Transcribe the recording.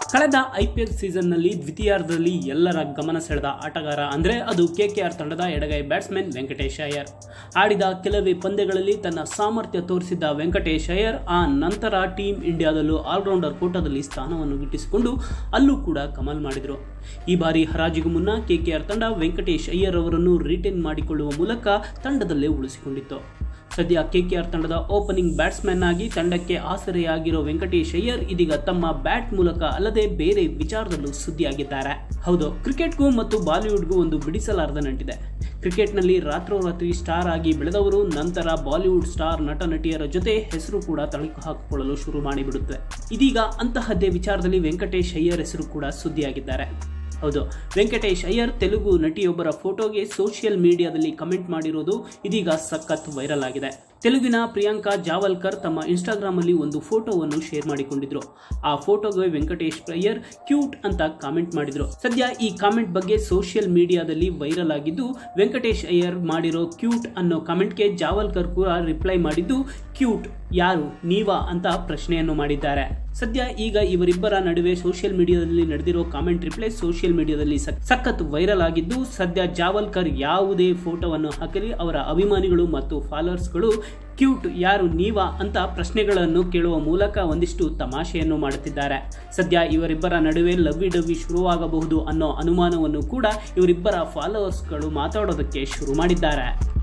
ಕಳೆದ ಐಪಿಎಲ್ ಸೀಸನ್ನಲ್ಲಿ ದ್ವಿತೀಯಾರ್ಧದಲ್ಲಿ ಎಲ್ಲರ ಗಮನ ಸೆಳೆದ ಆಟಗಾರ ಅಂದರೆ ಅದು ಕೆಕೆಆರ್ ತಂಡದ ಎಡಗೈ ಬ್ಯಾಟ್ಸ್ಮನ್ ವೆಂಕಟೇಶ್ ಅಯ್ಯರ್ ಆಡಿದ ಕೆಲವೇ ಪಂದ್ಯಗಳಲ್ಲಿ ತನ್ನ ಸಾಮರ್ಥ್ಯ ತೋರಿಸಿದ್ದ ವೆಂಕಟೇಶ್ ಅಯ್ಯರ್ ಆ ನಂತರ ಟೀಮ್ ಇಂಡಿಯಾದಲ್ಲೂ ಆಲ್ರೌಂಡರ್ ಕೂಟದಲ್ಲಿ ಸ್ಥಾನವನ್ನು ಗಿಟ್ಟಿಸಿಕೊಂಡು ಅಲ್ಲೂ ಕೂಡ ಕಮಾಲ್ ಮಾಡಿದರು ಈ ಬಾರಿ ಹರಾಜಿಗೂ ಮುನ್ನ ಕೆಕೆಆರ್ ತಂಡ ವೆಂಕಟೇಶ್ ಅಯ್ಯರ್ ಅವರನ್ನು ರಿಟೈನ್ ಮಾಡಿಕೊಳ್ಳುವ ಮೂಲಕ ತಂಡದಲ್ಲೇ ಉಳಿಸಿಕೊಂಡಿತ್ತು ಸದ್ಯ ಕೆಕೆಆರ್ ತಂಡದ ಓಪನಿಂಗ್ ಬ್ಯಾಟ್ಸ್ಮನ್ ಆಗಿ ತಂಡಕ್ಕೆ ಆಸರೆಯಾಗಿರೋ ವೆಂಕಟೇಶ್ ಅಯ್ಯರ್ ಇದೀಗ ತಮ್ಮ ಬ್ಯಾಟ್ ಮೂಲಕ ಅಲ್ಲದೆ ಬೇರೆ ವಿಚಾರದಲ್ಲೂ ಸುದ್ದಿಯಾಗಿದ್ದಾರೆ ಹೌದು ಕ್ರಿಕೆಟ್ಗೂ ಮತ್ತು ಬಾಲಿವುಡ್ಗೂ ಒಂದು ಬಿಡಿಸಲಾರದ ನಂಟಿದೆ ಕ್ರಿಕೆಟ್ನಲ್ಲಿ ರಾತ್ರೋರಾತ್ರಿ ಸ್ಟಾರ್ ಆಗಿ ಬೆಳೆದವರು ನಂತರ ಬಾಲಿವುಡ್ ಸ್ಟಾರ್ ನಟ ನಟಿಯರ ಜೊತೆ ಹೆಸರು ಕೂಡ ತಳಕು ಹಾಕಿಕೊಳ್ಳಲು ಶುರು ಮಾಡಿಬಿಡುತ್ತೆ ಇದೀಗ ಅಂತಹದ್ದೇ ವಿಚಾರದಲ್ಲಿ ವೆಂಕಟೇಶ್ ಅಯ್ಯರ್ ಹೆಸರು ಕೂಡ ಸುದ್ದಿಯಾಗಿದ್ದಾರೆ ಹೌದು ವೆಂಕಟೇಶ್ ಅಯ್ಯರ್ ತೆಲುಗು ನಟಿಯೊಬ್ಬರ ಫೋಟೋಗೆ ಸೋಷಿಯಲ್ ಮೀಡಿಯಾದಲ್ಲಿ ಕಮೆಂಟ್ ಮಾಡಿರೋದು ಇದೀಗ ಸಖತ್ ವೈರಲ್ ಆಗಿದೆ ತೆಲುಗಿನ ಪ್ರಿಯಾಂಕಾ ಜಾವಲ್ಕರ್ ತಮ್ಮ ಇನ್ಸ್ಟಾಗ್ರಾಮ್ ಅಲ್ಲಿ ಒಂದು ಫೋಟೋವನ್ನು ಶೇರ್ ಮಾಡಿಕೊಂಡಿದ್ರು ಆ ಫೋಟೋಗೆ ವೆಂಕಟೇಶ್ ಅಯ್ಯರ್ ಕ್ಯೂಟ್ ಅಂತ ಕಾಮೆಂಟ್ ಮಾಡಿದ್ರು ಸದ್ಯ ಈ ಕಾಮೆಂಟ್ ಬಗ್ಗೆ ಸೋಷಿಯಲ್ ಮೀಡಿಯಾದಲ್ಲಿ ವೈರಲ್ ಆಗಿದ್ದು ವೆಂಕಟೇಶ್ ಅಯ್ಯರ್ ಮಾಡಿರೋ ಕ್ಯೂಟ್ ಅನ್ನೋ ಕಾಮೆಂಟ್ಗೆ ಜಾವಲ್ಕರ್ ಕೂಡ ರಿಪ್ಲೈ ಮಾಡಿದ್ದು ಕ್ಯೂಟ್ ಯಾರು ನೀವಾ ಅಂತ ಪ್ರಶ್ನೆಯನ್ನು ಮಾಡಿದ್ದಾರೆ ಸದ್ಯ ಈಗ ಇವರಿಬ್ಬರ ನಡುವೆ ಸೋಷಿಯಲ್ ಮೀಡಿಯಾದಲ್ಲಿ ನಡೆದಿರೋ ಕಾಮೆಂಟ್ ರಿಪ್ಲೈ ಸೋಷಿಯಲ್ ಮೀಡಿಯಾದಲ್ಲಿ ಸಖ್- ಸಖತ್ ವೈರಲ್ ಆಗಿದ್ದು ಸದ್ಯ ಜಾವಲ್ಕರ್ ಯಾವುದೇ ಫೋಟೋವನ್ನು ಹಾಕಲಿ ಅವರ ಅಭಿಮಾನಿಗಳು ಮತ್ತು ಫಾಲೋವರ್ಸ್ಗಳು ಕ್ಯೂಟ್ ಯಾರು ನೀವಾ ಅಂತ ಪ್ರಶ್ನೆಗಳನ್ನು ಕೇಳುವ ಮೂಲಕ ಒಂದಿಷ್ಟು ತಮಾಷೆಯನ್ನು ಮಾಡುತ್ತಿದ್ದಾರೆ ಸದ್ಯ ಇವರಿಬ್ಬರ ನಡುವೆ ಲವ್ವಿ ಡವ್ವಿ ಶುರುವಾಗಬಹುದು ಅನ್ನೋ ಅನುಮಾನವನ್ನು ಕೂಡ ಇವರಿಬ್ಬರ ಫಾಲೋವರ್ಸ್ಗಳು ಮಾತಾಡೋದಕ್ಕೆ ಶುರು ಮಾಡಿದ್ದಾರೆ